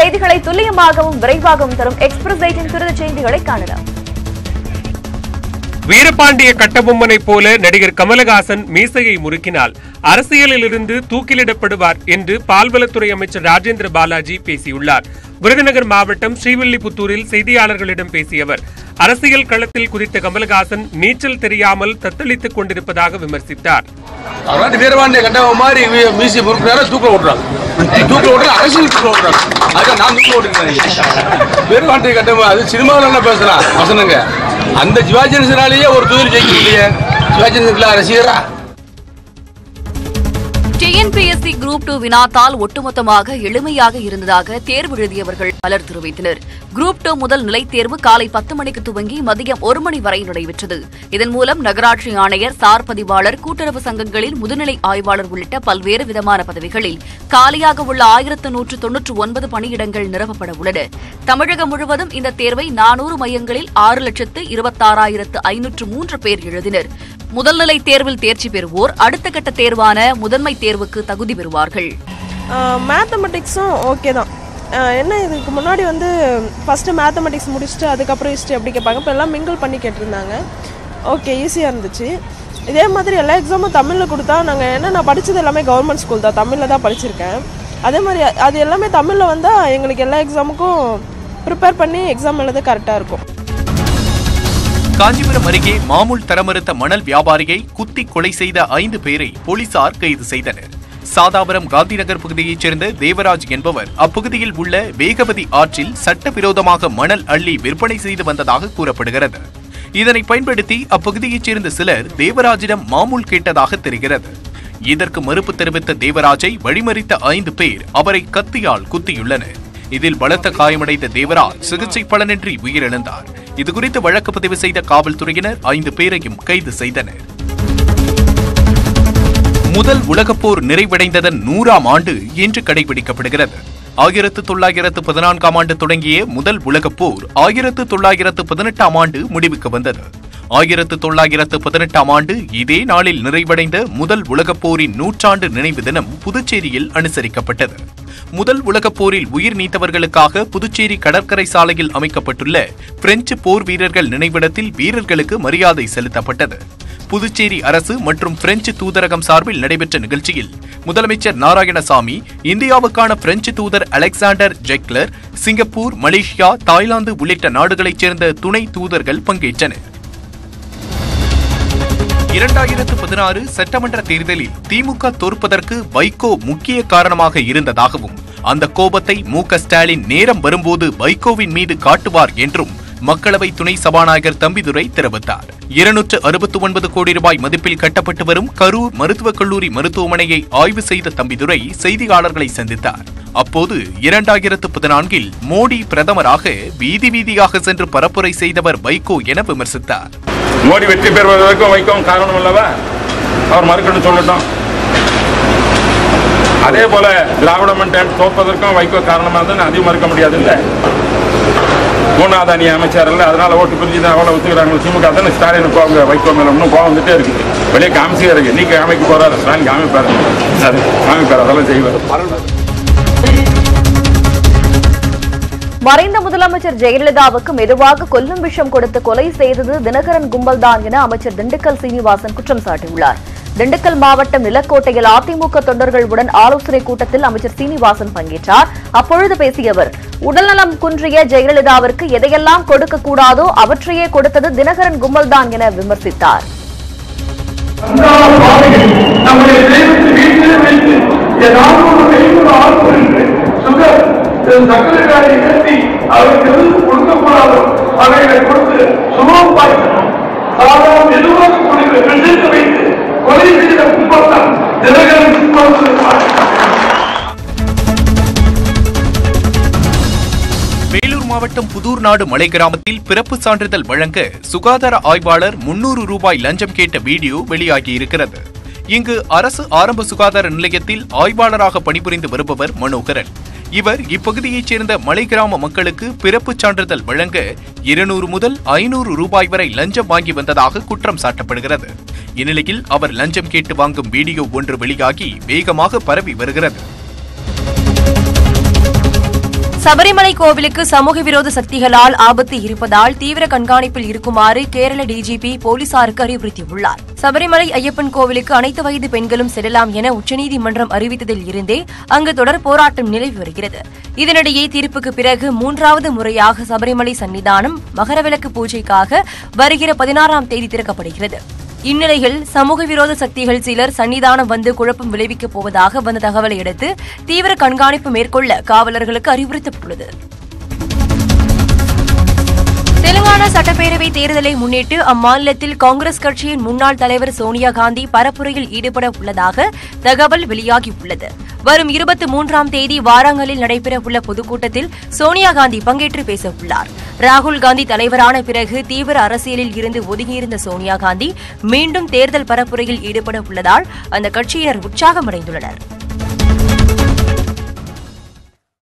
செய்திகளை துல்லியமாகவும் விரைவாகவும் தரும் எக்ஸ்பிரஸ் எயிட்டின் துரித செய்திகளை காணலாம் வீரபாண்டிய கட்டபொம்மனை போல நடிகர் கமலஹாசன் மீசையை முறுக்கினால் அரசியலிலிருந்து தூக்கிலிடப்படுவார் என்று பால்வளத்துறை அமைச்சர் ராஜேந்திர பாலாஜி பேசியுள்ளார் விருதுநகர் மாவட்டம் ஸ்ரீவில்லிபுத்தூரில் செய்தியாளர்களிடம் பேசிய அவர் அரசியல் களத்தில் குதித்த கமலஹாசன் நீச்சல் தெரியாமல் தத்தளித்துக் கொண்டிருப்பதாக விமர்சித்தார் அவராட்டு வீரபாண்டிய கண்டவன் மாதிரி வீ- மீசி முறுக்கிறார தூக்க ஓட்டுறாங்க தூக்க ஓட்டுற அரசியல் தூக்க ஓட்டுறாங்க அதுக்கு நான் தூக்க ஓட்டுறேன் வீரபாண்டிய கண்டவன் அது சினிமாவில் என்ன பேசலாம் வசனங்க அந்த சிவாஜி கணேசனாலேயே ஒரு தொழில் ஜெயிக்க இல்லையே சிவாஜி கணேசன் ரசிகரா டிஎன்பிஎஸ்சி குரூப் டூ வினாத்தால் ஒட்டுமொத்தமாக எளிமையாக இருந்ததாக தேர்வு எழுதியவர்கள் பலர் தெரிவித்தனர் குரூப் டூ முதல் நிலைத் தேர்வு காலை பத்து மணிக்கு துவங்கி மதியம் ஒரு மணி வரை நடைபெற்றது இதன் மூலம் நகராட்சி ஆணையர் சார் பதிவாளர் கூட்டுறவு சங்கங்களில் முதுநிலை ஆய்வாளர் உள்ளிட்ட பல்வேறு விதமான பதவிகளில் காலியாக உள்ள ஆயிரத்து நூற்று தொன்னூற்று ஒன்பது பணியிடங்கள் நிரப்பப்பட உள்ளன தமிழகம் முழுவதும் இந்த தேர்வை நானூறு மையங்களில் ஆறு லட்சத்து இருபத்தாறாயிரத்து ஐநூற்று மூன்று பேர் எழுதினர் முதல்நிலை தேர்வில் தேர்ச்சி பெறுவோர் அடுத்த கட்ட தேர்வான முதன்மை தேர்வுக்கு தகுதி பெறுவார்கள் மேத்தமெட்டிக்ஸும் ஓகே தான் ஆஹ் என்ன இதுக்கு முன்னாடி வந்து ஃபஸ்ட்டு மேத்தமெட்டிக்ஸ் முடிச்சுட்டு அதுக்கப்புறம் ஹிஸ்ட்ரி அப்படி கேட்பாங்க இப்போ எல்லாம் மிங்கிள் பண்ணி கேட்டிருந்தாங்க ஓகே ஈஸியாக இருந்துச்சு இதே மாதிரி எல்லா எக்ஸாமும் தமிழில் கொடுத்தா நாங்கள் என்ன நான் படித்தது எல்லாமே கவர்மெண்ட் ஸ்கூல் தான் தமிழில் தான் படிச்சிருக்கேன் அதே மாதிரி அது எல்லாமே தமிழில் வந்தால் எங்களுக்கு எல்லா எக்ஸாமுக்கும் ப்ரிப்பேர் பண்ணி எக்ஸாம் எழுத கரெக்டாக இருக்கும் காஞ்சிபுரம் அருகே மாமூல் தரமறுத்த மணல் வியாபாரியை குத்தி கொலை செய்த ஐந்து பேரை போலீசார் கைது செய்தனர் சாதாபுரம் காந்திநகர் பகுதியைச் சேர்ந்த தேவராஜ் என்பவர் அப்பகுதியில் உள்ள வேகவதி ஆற்றில் சட்டவிரோதமாக மணல் அள்ளி விற்பனை செய்து வந்ததாக கூறப்படுகிறது இதனை பயன்படுத்தி அப்பகுதியைச் சேர்ந்த சிலர் தேவராஜிடம் மாமூல் கேட்டதாக தெரிகிறது இதற்கு மறுப்பு தெரிவித்த தேவராஜை வழிமறித்த ஐந்து பேர் அவரை கத்தியால் குத்தியுள்ளனர் இதில் பலத்த காயமடைந்த தேவராஜ் சிகிச்சை பலனின்றி உயிரிழந்தார் இதுகுறித்து வழக்கு பதிவு செய்த காவல்துறையினர் ஐந்து பேரையும் கைது செய்தனர் முதல் உலகப் போர் நிறைவடைந்ததன் நூறாம் ஆண்டு இன்று கடைபிடிக்கப்படுகிறது ஆயிரத்து தொள்ளாயிரத்து பதினான்காம் ஆண்டு தொடங்கிய முதல் உலகப் போர் ஆயிரத்து தொள்ளாயிரத்து பதினெட்டாம் ஆண்டு முடிவுக்கு வந்தது ஆயிரத்து தொள்ளாயிரத்து பதினெட்டாம் ஆண்டு இதே நாளில் நிறைவடைந்த முதல் உலகப் போரின் நூற்றாண்டு நினைவு தினம் புதுச்சேரியில் அனுசரிக்கப்பட்டது முதல் உலகப் போரில் உயிர் நீத்தவர்களுக்காக புதுச்சேரி கடற்கரை சாலையில் அமைக்கப்பட்டுள்ள பிரெஞ்சு போர் வீரர்கள் நினைவிடத்தில் வீரர்களுக்கு மரியாதை செலுத்தப்பட்டது புதுச்சேரி அரசு மற்றும் பிரெஞ்சு தூதரகம் சார்பில் நடைபெற்ற நிகழ்ச்சியில் முதலமைச்சர் நாராயணசாமி இந்தியாவுக்கான பிரெஞ்சு தூதர் Alexander Ziegler Singapore Malaysia Thailand உள்ளிட்ட நாடுகளைச் சேர்ந்த துணை தூதர்கள் பங்கேற்றனர் இரண்டாயிரத்து பதினாறு சட்டமன்ற தேர்தலில் திமுக தோற்பதற்கு வைகோ முக்கிய காரணமாக இருந்ததாகவும் அந்த கோபத்தை மு க ஸ்டாலின் நேரம் வரும்போது வைகோவின் மீது காட்டுவார் என்றும் மக்களவை துணை சபாநாயகர் தம்பிதுரை தெரிவித்தார் இருநூற்று அறுபத்தி ஒன்பது கோடி ரூபாய் மதிப்பில் கட்டப்பட்டு வரும் கரூர் மருத்துவக் கல்லூரி மருத்துவமனையை ஆய்வு செய்த தம்பிதுரை செய்தியாளர்களை சந்தித்தார் அப்போது இரண்டாயிரத்து பதினான்கில் மோடி பிரதமராக வீதி வீதியாக சென்று பரப்புரை செய்தவர் வைகோ என விமர்சித்தார் மோடி வெற்றி பெறுவதற்கும் வைக்கவும் காரணம் அல்லவா அவர் மறுக்கணும் சொல்லட்டும் அதே போல திராவிட மன்றம் தோற்பதற்கும் வைகோ காரணமாக இருந்தால் அதையும் மறுக்க முடியாது இல்லை மூணாவது அணி அமைச்சர் இல்லை அதனால ஓட்டு பிரிஞ்சு தான் அவ்வளோ ஒத்துக்கிறாங்க திமுக தானே ஸ்டாலின் கோவம் வைகோ மேல இன்னும் கோவம் வந்துட்டே இருக்குது வெளியே காமிச்சே இருக்கு நீங்க காமிக்க போறாரு ஸ்டாலின் காமிப்பாரு சரி காமிப்பாரு அதெல்லாம் செய்வார் மறைந்த முதலமைச்சர் ஜெயலலிதாவுக்கு மெதுவாக கொல்லும் விஷம் கொடுத்து கொலை செய்தது தினகரன் கும்பல்தான் என அமைச்சர் திண்டுக்கல் சீனிவாசன் குற்றம் சாட்டியுள்ளார் திண்டுக்கல் மாவட்டம் நிலக்கோட்டையில் அதிமுக தொண்டர்களுடன் ஆலோசனை கூட்டத்தில் அமைச்சர் சீனிவாசன் பங்கேற்றார் அப்பொழுது பேசிய அவர் உடல்நலம் குன்றிய ஜெயலலிதாவிற்கு எதையெல்லாம் கொடுக்க கூடாதோ அவற்றையே கொடுத்தது தினகரன் கும்பல்தான் என விமர்சித்தார் நம்முடைய தெய்வத்தை வீட்டிலே வைத்து ஏதாவது ஒரு தெய்வம் ஆட்கள் சுகர் சர்க்கரை காயை கட்டி அவருக்கு எதுவும் கொடுக்கக்கூடாதோ அவைகளை கொடுத்து சுகம் பார்க்கணும் சாதாரண எதுவாக கொடுக்க விஷயத்தை வைத்து கொலை செய்த கும்பத்தான் தினகரன் கும்பத்தான் வேலூர் மாவட்டம் புதூர் நாடு மலை கிராமத்தில் பிறப்பு சான்றிதழ் வழங்க சுகாதார ஆய்வாளர் முன்னூறு ரூபாய் லஞ்சம் கேட்ட வீடியோ வெளியாகியிருக்கிறது இங்கு அரசு ஆரம்ப சுகாதார நிலையத்தில் ஆய்வாளராக பணிபுரிந்து வருபவர் மனோகரன் இவர் இப்பகுதியைச் சேர்ந்த மலை கிராம மக்களுக்கு பிறப்புச் சான்றிதழ் வழங்க இருநூறு முதல் ஐநூறு ரூபாய் வரை லஞ்சம் வாங்கி வந்ததாக குற்றம் சாட்டப்படுகிறது இந்நிலையில் அவர் லஞ்சம் கேட்டு வாங்கும் வீடியோ ஒன்று வெளியாகி வேகமாக பரவி வருகிறது சபரிமலை கோவிலுக்கு சமூக விரோத சக்திகளால் ஆபத்து இருப்பதால் தீவிர கண்காணிப்பில் இருக்குமாறு கேரள டிஜிபி போலீசாருக்கு அறிவுறுத்தியுள்ளார் சபரிமலை ஐயப்பன் கோவிலுக்கு அனைத்து வயது பெண்களும் செல்லலாம் என உச்சநீதிமன்றம் அறிவித்ததில் இருந்தே அங்கு தொடர் போராட்டம் நிலவி வருகிறது இதனிடையே தீர்ப்புக்கு பிறகு மூன்றாவது முறையாக சபரிமலை சன்னிதானம் மகரவிளக்கு பூஜைக்காக வருகிற பதினாறாம் தேதி திறக்கப்படுகிறது இந்நிலையில் சமூக விரோத சக்திகள் சிலர் சன்னிதானம் வந்து குழப்பம் விளைவிக்கப் போவதாக வந்த தகவலை அடுத்து தீவிர கண்காணிப்பு மேற்கொள்ள காவலர்களுக்கு அறிவுறுத்தப்பட்டுள்ளது தெலுங்கானா சட்டப்பேரவை தேர்தலை முன்னிட்டு அம்மாநிலத்தில் காங்கிரஸ் கட்சியின் முன்னாள் தலைவர் சோனியா காந்தி பரப்புரையில் ஈடுபட உள்ளதாக தகவல் வெளியாகியுள்ளது வரும் இருபத்தி மூன்றாம் தேதி வாராங்கலில் நடைபெற உள்ள பொதுக்கூட்டத்தில் சோனியா காந்தி பங்கேற்று பேச உள்ளார் ராகுல் காந்தி தலைவரான பிறகு தீவிர அரசியலில் இருந்து ஒதுங்கியிருந்த சோனியா காந்தி மீண்டும் தேர்தல் பரப்புரையில் ஈடுபட உள்ளதால் அந்த கட்சியினர் உற்சாகமடைந்துள்ளனர்